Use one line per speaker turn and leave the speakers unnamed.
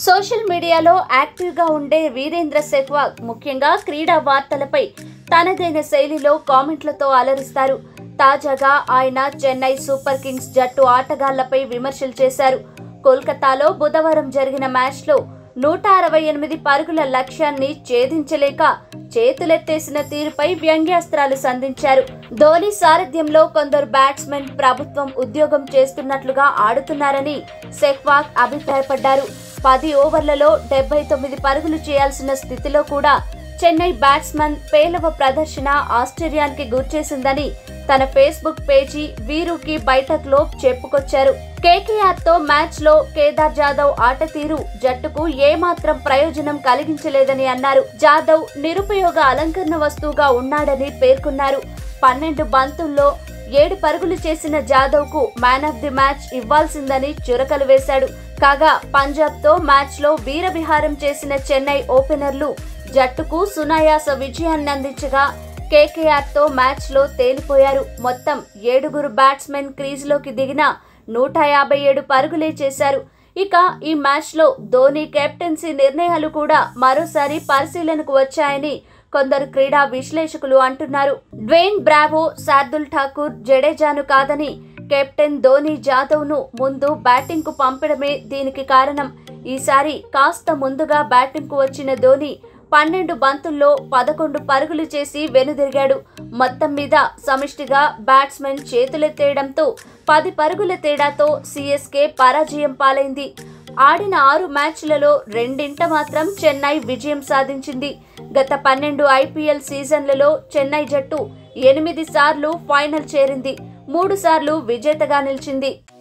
social మీడియాలో యాక్టివ్గా ఉండే వీరేంద్ర సెహ్వాగ్ ముఖ్యంగా క్రీడా వార్తలపై తనదైన శైలిలో కామెంట్లతో అలరిస్తారు తాజాగా ఆయన చెన్నై సూపర్ కింగ్స్ జట్టు ఆటగాళ్లపై విమర్శలు చేశారు కోల్కతాలో బుధవారం జరిగిన మ్యాచ్లో నూట అరవై ఎనిమిది పరుగుల లక్ష్యాన్ని ఛేదించలేక చేతులెత్తేసిన తీరుపై వ్యంగ్యాస్త్రాలు సంధించారు ధోని సారథ్యంలో కొందరు బ్యాట్స్మెన్ ప్రభుత్వం ఉద్యోగం చేస్తున్నట్లుగా ఆడుతున్నారని సెహ్వాగ్ అభిప్రాయపడ్డారు పది ఓవర్లలో డెబ్బై తొమ్మిది పరుగులు చేయాల్సిన స్థితిలో కూడా చెన్నై బ్యాట్స్మన్ పేలవ ప్రదర్శన ఆశ్చర్యానికి గుర్చేసిందని తన ఫేస్బుక్ పేజీ వీరుకి బయటకులో చెప్పుకొచ్చారు కేకేఆర్ తో మ్యాచ్ లో కేదార్ జాదవ్ ఆట తీరు జట్టుకు ఏమాత్రం ప్రయోజనం కలిగించలేదని అన్నారు జాదవ్ నిరుపయోగ అలంకరణ వస్తువుగా ఉన్నాడని పేర్కొన్నారు పన్నెండు బంతుల్లో ఏడు పరుగులు చేసిన జాదవ్ కు మ్యాన్ ఆఫ్ ది మ్యాచ్ ఇవ్వాల్సిందని చురకలు వేశాడు కాగా పంజాబ్ తో మ్యాచ్ లో వీరవిహారం చేసిన చెన్నై ఓపెనర్లు జట్టుకు సునాయాస విజయాన్ని అందించగా కేకేఆర్ తో మ్యాచ్ లో తేలిపోయారు మొత్తం ఏడుగురు బ్యాట్స్మెన్ క్రీజ్లోకి దిగిన నూట యాభై ఏడు పరుగులే చేశారు ఇక ఈ మ్యాచ్ లో ధోని కెప్టెన్సీ నిర్ణయాలు కూడా మరోసారి పరిశీలనకు వచ్చాయని కొందరు క్రీడా విశ్లేషకులు అంటున్నారు డ్వేన్ బ్రావో శార్దుల్ ఠాకూర్ జడేజాను కాదని కెప్టెన్ ధోని జాదవ్ ను ముందు బ్యాటింగ్ కు పంపడమే దీనికి కారణం ఈసారి కాస్త ముందుగా బ్యాటింగ్ కు వచ్చిన ధోని పన్నెండు బంతుల్లో పదకొండు పరుగులు చేసి వెనుదిరిగాడు మొత్తం మీద సమిష్టిగా బ్యాట్స్మెన్ చేతులెత్తేయడంతో పది పరుగుల తేడాతో సిఎస్కే పరాజయం పాలైంది ఆడిన ఆరు మ్యాచ్లలో రెండింట మాత్రం చెన్నై విజయం సాధించింది గత పన్నెండు ఐపీఎల్ సీజన్లలో చెన్నై జట్టు ఎనిమిది సార్లు ఫైనల్ చేరింది మూడు సార్లు విజేతగా నిలిచింది